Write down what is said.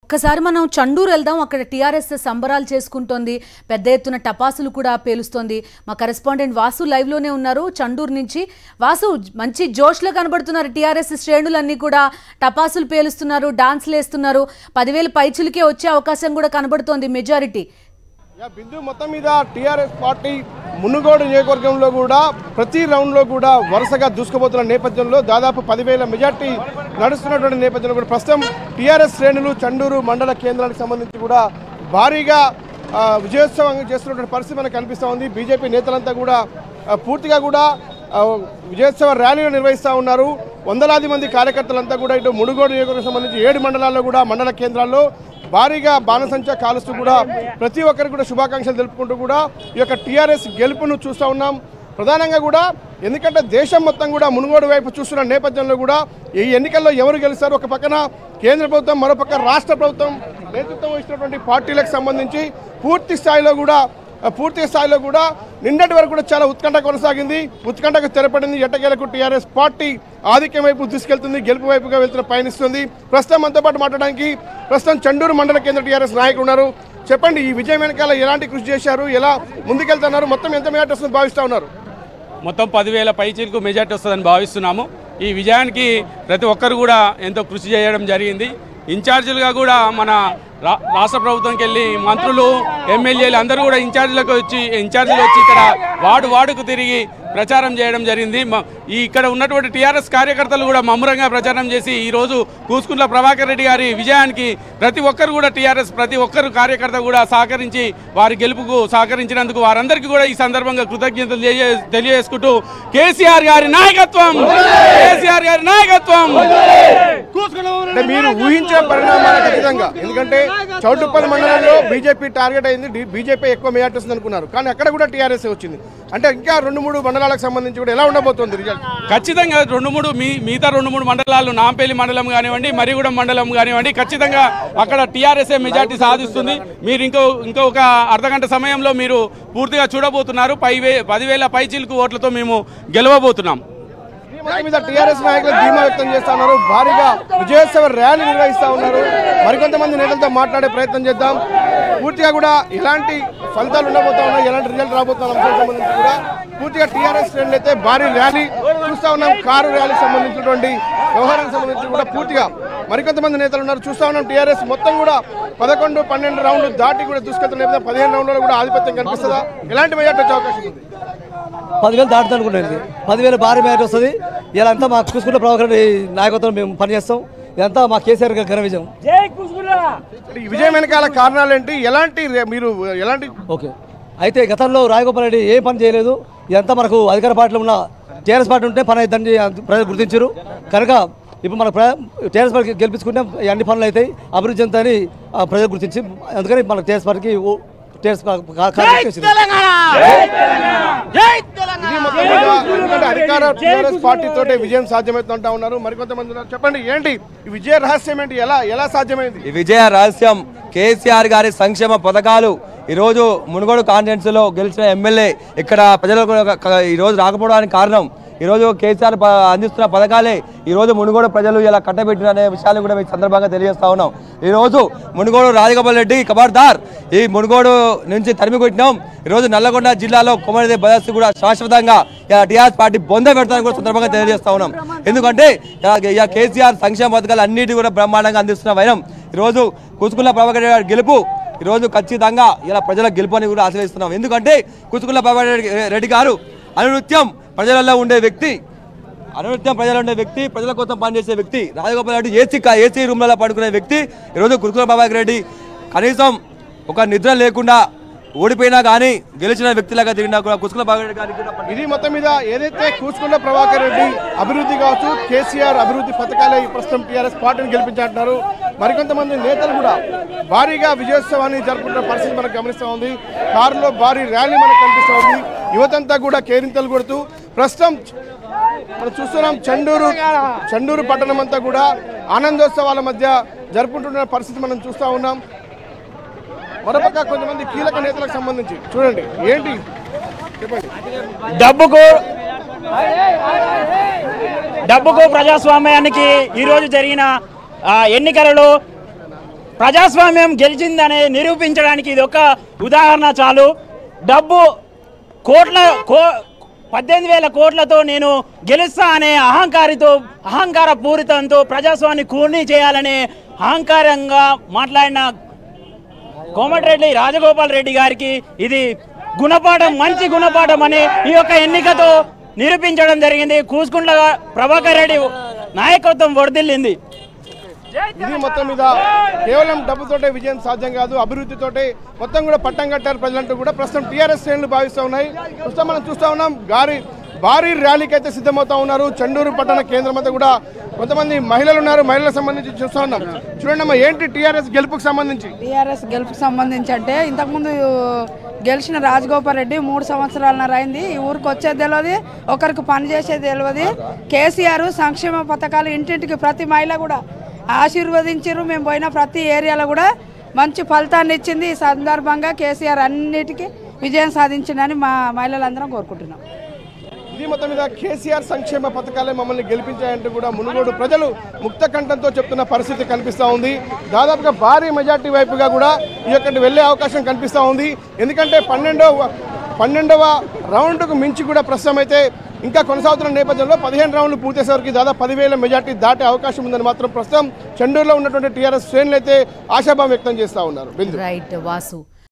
ఒక్కసారి మనం చండూరు వెళ్దాం అక్కడ టీఆర్ఎస్ సంబరాలు చేసుకుంటోంది పెద్ద ఎత్తున టపాసులు కూడా పేలుస్తోంది మా కరెస్పాండెంట్ వాసు లైవ్లోనే ఉన్నారు చండూరు నుంచి వాసు మంచి జోష్లో కనబడుతున్నారు టీఆర్ఎస్ శ్రేణులన్నీ కూడా టపాసులు పేలుస్తున్నారు డాన్స్లు వేస్తున్నారు పదివేల పైచులకే వచ్చే అవకాశం కూడా కనబడుతోంది మెజారిటీ యా బిందు మొత్తం మీద టీఆర్ఎస్ పార్టీ మునుగోడు నియోజకవర్గంలో కూడా ప్రతి రౌండ్లో కూడా వరుసగా దూసుకుపోతున్న నేపథ్యంలో దాదాపు పదివేల మెజార్టీ నడుస్తున్నటువంటి నేపథ్యంలో కూడా ప్రస్తుతం టీఆర్ఎస్ శ్రేణులు చండూరు మండల కేంద్రానికి సంబంధించి కూడా భారీగా ఆ, విజయోత్సవం చేస్తున్నటువంటి పరిస్థితి మనకు కనిపిస్తూ ఉంది బీజేపీ నేతలంతా కూడా ఆ, పూర్తిగా కూడా ఆ, విజయోత్సవ ర్యాలీలు నిర్వహిస్తూ ఉన్నారు వందలాది మంది కార్యకర్తలంతా కూడా ఇటు మునుగోడు నియోజకవర్గం సంబంధించి ఏడు మండలాల్లో కూడా మండల కేంద్రాల్లో భారీగా బాణసంచా కాలుస్తూ కూడా ప్రతి ఒక్కరికి కూడా శుభాకాంక్షలు తెలుపుకుంటూ కూడా ఈ యొక్క టీఆర్ఎస్ గెలుపును చూస్తూ ఉన్నాం ప్రధానంగా కూడా ఎందుకంటే దేశం మొత్తం కూడా మునుగోడు వైపు చూస్తున్న నేపథ్యంలో కూడా ఈ ఎన్నికల్లో ఎవరు గెలుస్తారు ఒక పక్కన కేంద్ర ప్రభుత్వం మరోపక్క రాష్ట్ర ప్రభుత్వం నేతృత్వం ఇచ్చినటువంటి పార్టీలకు సంబంధించి పూర్తి స్థాయిలో కూడా ఆ, పూర్తి స్థాయిలో కూడా నిన్నటి వరకు కూడా చాలా ఉత్కంఠ కొనసాగింది ఉత్కంఠకు తెరపడింది ఎట్టకేలకు టీఆర్ఎస్ పార్టీ ఆధిక్యం వైపు తీసుకెళ్తుంది గెలుపు వైపుగా వెళ్తున్న పయనిస్తుంది ప్రస్తుతం మనతో పాటు మాట్లాడడానికి ప్రస్తుతం చండూరు మండల కేంద్ర టీఆర్ఎస్ నాయకులు ఉన్నారు చెప్పండి ఈ విజయం వెనకాల ఎలాంటి కృషి చేశారు ఎలా ముందుకెళ్తున్నారు మొత్తం ఎంత మేట వస్తుంది భావిస్తా ఉన్నారు మొత్తం పదివేల పైచీలకు మెజార్టీ వస్తుందని భావిస్తున్నాము ఈ విజయానికి ప్రతి ఒక్కరు కూడా ఎంతో కృషి చేయడం జరిగింది ఇన్ఛార్జీలుగా కూడా మన రా రాష్ట్ర ప్రభుత్వంకి వెళ్ళి మంత్రులు ఎమ్మెల్యేలు అందరూ కూడా ఇన్ఛార్జీలకు వచ్చి ఇన్ఛార్జీలు వచ్చి ఇక్కడ వార్డు వార్డుకు తిరిగి ప్రచారం చేయడం జరిగింది మ- ఈ ఇక్కడ ఉన్నటువంటి టీఆర్ఎస్ కార్యకర్తలు కూడా మమ్మురంగా ప్రచారం చేసి ఈ రోజు కూసుకుంట్ల ప్రభాకర్ రెడ్డి గారి విజయానికి ప్రతి ఒక్కరు కూడా టీఆర్ఎస్ ప్రతి ఒక్కరు కార్యకర్త కూడా సహకరించి వారి గెలుపుకు సహకరించినందుకు వారందరికీ కూడా ఈ సందర్భంగా కృతజ్ఞతలు తెలియ- తెలియజేసుకుంటూ కేసీఆర్ గారి నాయకత్వం కేసీఆర్ గారి నాయకత్వం అంటే మీరు ఊహించే పరిణామాలకు ఖచ్చితంగా ఎందుకంటే చౌటుప్పల్ మండలంలో బీజేపీ టార్గెట్ అయింది డి- బీజేపీ ఎక్కువ మేయార్టీ వస్తుంది అనుకున్నారు కానీ అక్కడ కూడా టీఆర్ఎస్ వచ్చింది అంటే ఇంకా రెండు మూడు మండలాలకు సంబంధించి కూడా ఎలా ఉండబోతోంది రిజల్ట్ ఖచ్చితంగా రెండు మూడు మీ మిగతా రెండు మూడు మండలాలు నాంపల్లి మండలం కానివ్వండి మరిగూడెం మండలం కానివ్వండి ఖచ్చితంగా అక్కడ టీఆర్ఎస్ఏ మెజార్టీ సాధిస్తుంది మీరు ఇంకో ఇంకొక అర్ధగంట సమయంలో మీరు పూర్తిగా చూడబోతున్నారు పై వే- పదివేల పైచీలకు ఓట్లతో మేము గెలవబోతున్నాం ఈ మొత్తం మీద టీఆర్ఎస్ నాయకులు ధీమా వ్యక్తం చేస్తా ఉన్నారు భారీగా విజయోత్సవ ర్యాలీ నిర్వహిస్తా ఉన్నారు మరికొంతమంది నేతలతో మాట్లాడే ప్రయత్నం చేద్దాం పూర్తిగా కూడా ఎలాంటి ఫలితాలు ఉండబోతా ఉన్నాయి ఎలాంటి రిజల్ట్ రాబోతున్న అంశానికి సంబంధించి కూడా పూర్తిగా టీఆర్ఎస్ శ్రేణులు అయితే భారీ ర్యాలీ చూస్తా ఉన్నాం కారు ర్యాలీకి సంబంధించినటువంటి వ్యవహారానికి సంబంధించి కూడా పూర్తిగా మరికొంతమంది నేతలు ఉన్నారు చూస్తా ఉన్నాం టీఆర్ఎస్ మొత్తం కూడా పదకొండు పన్నెండు రౌండ్లు దాటి కూడా దూసుకెళ్తున్న నేపథ్యం పదిహేను రౌండ్లలో కూడా ఆధిపత్యం కనిపిస్తుందా ఎలాంటి మెజార్టీ వచ్చే అవకాశం ఉంది పదివేలు దాటుతా అనుకుంటుంది పదివేలు భారీ మ్యాచ్ వస్తుంది ఇలా అంతా మా చూసుకుంటే ప్రభాకర్ రెడ్డి నాయకత్వం మేము పనిచేస్తాం ఇదంతా మా కేసీఆర్ గారి ఘన విజయం అంటే ఈ విజయం వెనకాల కారణాలు ఏంటి ఎలాంటి రే- మీరు ఎలాంటి ఓకే అయితే గతంలో రాజగోపాల్ రెడ్డి ఏ పని చేయలేదు ఇదంతా మనకు అధికార పార్టీలో ఉన్న టీఆర్ఎస్ పార్టీ ఉంటే పని అవుతుందని ప్రజలు గుర్తించారు కనుక ఇప్పుడు మన టీఆర్ఎస్ పార్టీ గెలిపించుకుంటే ఈ అన్ని పనులు అవుతాయి అభివృద్ధి చెందుతాయని ఆ, ప్రజలు గుర్తించి అందుకని మన టీఆర్ఎస్ పార్టీకి ఓ- టీఆర్ఎస్ పా- కా- కాంగ్రెస్కి వేసింది. ఇది మొత్తం మీద ఎందుకంటే అధికార టీఆర్ఎస్ పార్టీ తోటే విజయం సాధ్యమవుతుంటా ఉన్నారు మరికొంతమంది ఉన్నారు చెప్పండి ఏంటి ఈ విజయ రహస్యం ఏంటి ఎలా ఎలా సాధ్యమైంది ఈ విజయ రహస్యం కేసీఆర్ గారి సంక్షేమ పథకాలు ఈరోజు మునుగోడు కాన్ఫరెన్స్ లో గెలిచిన ఎమ్మెల్యే ఇక్కడ ప్రజలకు ఒక- క- ఈరోజు రాకపోవడానికి కారణం ఈరోజు కేసీఆర్ ప- అందిస్తున్న పథకాలే ఈరోజు మునుగోడు ప్రజలు ఇలా కట్టబెట్టిన అనే విషయాలు కూడా మీకు సందర్భంగా తెలియజేస్తా ఉన్నాం ఈరోజు మునుగోడు రాజగోపాల్ రెడ్డి కబార్దార్ ఈ మునుగోడు నుంచి తరిమి కొట్టినాం ఈరోజు నల్లగొండ జిల్లాలో కొమరదే బదస్సు కూడా శాశ్వతంగా ఇలా టీఆర్ఎస్ పార్టీ బొంద పెడతానికి కూడా సందర్భంగా తెలియజేస్తా ఉన్నాం ఎందుకంటే ఇలా- ఇలా కేసీఆర్ సంక్షేమ పథకాలు అన్నిటి కూడా బ్రహ్మాండంగా అందిస్తున్న వైరం ఈరోజు కుసుకుల ప్రభాకర్ రెడ్డి గారి గెలుపు ఈరోజు ఖచ్చితంగా ఇలా ప్రజల గెలుపు అని కూడా ఆశ్రయిస్తున్నాం ఎందుకంటే కుసుకుల ప్రభాకర్ రెడ్డి- రెడ్డి గారు అనునిత్యం ప్రజలలో ఉండే వ్యక్తి అనునిత్యం ప్రజలు ఉండే వ్యక్తి ప్రజల కోసం పనిచేసే వ్యక్తి రాజగోపాల్ రెడ్డి ఏసీ కా- ఏసీ రూమ్లలో పడుకునే వ్యక్తి ఈరోజు కురుకుల ప్రభాకర్ రెడ్డి కనీసం ఒక నిద్ర లేకుండా ఓడిపోయినా కానీ గెలిచిన వ్యక్తిలాగా తిరిగినా కూడా కుసుకుల ప్రభాకర్ రెడ్డి గారికి కూడా ఇది మొత్తం మీద ఏదైతే కూసుకున్న ప్రభాకర్ రెడ్డి అభివృద్ధి కావచ్చు కేసీఆర్ అభివృద్ధి పథకాలే ఈ ప్రస్తుతం టీఆర్ఎస్ పార్టీని గెలిపించారంటున్నారు మరికొంతమంది నేతలు కూడా భారీగా విజయోత్సవాన్ని జరుపుకుంటున్న పరిస్థితి మనకు గమనిస్తూ ఉంది కారులో భారీ ర్యాలీ మనకు కనిపిస్తూ ఉంది యువతంతా కూడా కేరింతలు కొడుతూ ప్రస్తుతం మనం చూస్తున్నాం చండూరు చండూరు పట్టణం అంతా కూడా ఆనందోత్సవాల మధ్య జరుపుకుంటున్న పరిస్థితి మనం చూస్తూ ఉన్నాం మరోపక్క కొంతమంది కీలక నేతలకు సంబంధించి చూడండి ఏంటి చెప్పండి డబ్బుకు డబ్బుకు ప్రజాస్వామ్యానికి ఈరోజు జరిగిన ఆ, ఎన్నికలలో ప్రజాస్వామ్యం గెలిచిందని నిరూపించడానికి ఇది ఒక ఉదాహరణ చాలు డబ్బు కోట్ల కో పద్దెనిమిది వేల కోట్లతో నేను గెలుస్తా అనే అహంకారితో అహంకార పూరితంతో ప్రజాస్వామ్యాన్ని కూర్ణి చేయాలనే అహంకారంగా మాట్లాడిన కోమటిరెడ్డి రాజగోపాల్ రెడ్డి గారికి ఇది గుణపాఠం మంచి గుణపాఠం అని ఈ యొక్క ఎన్నికతో నిరూపించడం జరిగింది కూసుకుంట్ల ప్రభాకర్ రెడ్డి నాయకత్వం వర్ధిల్లింది ఇది మొత్తం మీద కేవలం డబ్బుతోటే విజయం సాధ్యం కాదు అభివృద్ధితోటే మొత్తం కూడా పట్టం కట్టారు ప్రజలంటూ కూడా ప్రస్తుతం టీఆర్ఎస్ శ్రేణులు భావిస్తూ ఉన్నాయి ప్రస్తుతం మనం చూస్తూ ఉన్నాం గారి భారీ ర్యాలీకి అయితే సిద్ధమవుతా ఉన్నారు చండూరు పట్టణ కేంద్రం అంతా కూడా కొంతమంది మహిళలు ఉన్నారు మహిళలకు సంబంధించి చూస్తూ ఉన్నాం చూడండి అమ్మా ఏంటి టీఆర్ఎస్ గెలుపుకు సంబంధించి టీఆర్ఎస్ గెలుపుకి సంబంధించి అంటే ఇంతకుముందు గెలిచిన రాజగోపాల్ రెడ్డి మూడు సంవత్సరాలన్నర అయింది ఈ ఊరికి వచ్చేది తెలియదు ఒకరికి పని చేసేది తెలియదు కేసీఆర్ సంక్షేమ పథకాలు ఇంటింటికి ప్రతి మహిళ కూడా ఆశీర్వదించారు మేము పోయిన ప్రతి ఏరియాలో కూడా మంచి ఫలితాన్ని ఇచ్చింది ఈ సందర్భంగా కేసీఆర్ అన్నిటికీ విజయం సాధించిందని మా మహిళలందరం కోరుకుంటున్నాం ఇది మొత్తం మీద కేసీఆర్ సంక్షేమ పథకాలే మమ్మల్ని గెలిపించాయంటూ కూడా మునుగోడు ప్రజలు ముక్త కంఠంతో చెప్తున్న పరిస్థితి కనిపిస్తూ ఉంది దాదాపుగా భారీ మెజార్టీ వైపుగా కూడా ఈ యొక్కటి వెళ్ళే అవకాశం కనిపిస్తూ ఉంది ఎందుకంటే పన్నెండవ పన్నెండవ రౌండ్కు మించి కూడా ప్రస్తుతం అయితే ఇంకా కొనసాగుతున్న నేపథ్యంలో పదిహేను రౌండ్లు పూర్తయ్యేసరికి దాదాపు పదివేల మెజార్టీ దాటే అవకాశం ఉందని మాత్రం ప్రస్తుతం చెండూరులో ఉన్నటువంటి టీఆర్ఎస్ శ్రేణులు అయితే ఆశాభావం వ్యక్తం చేస్తూ ఉన్నారు బిందు రైట్ వాసు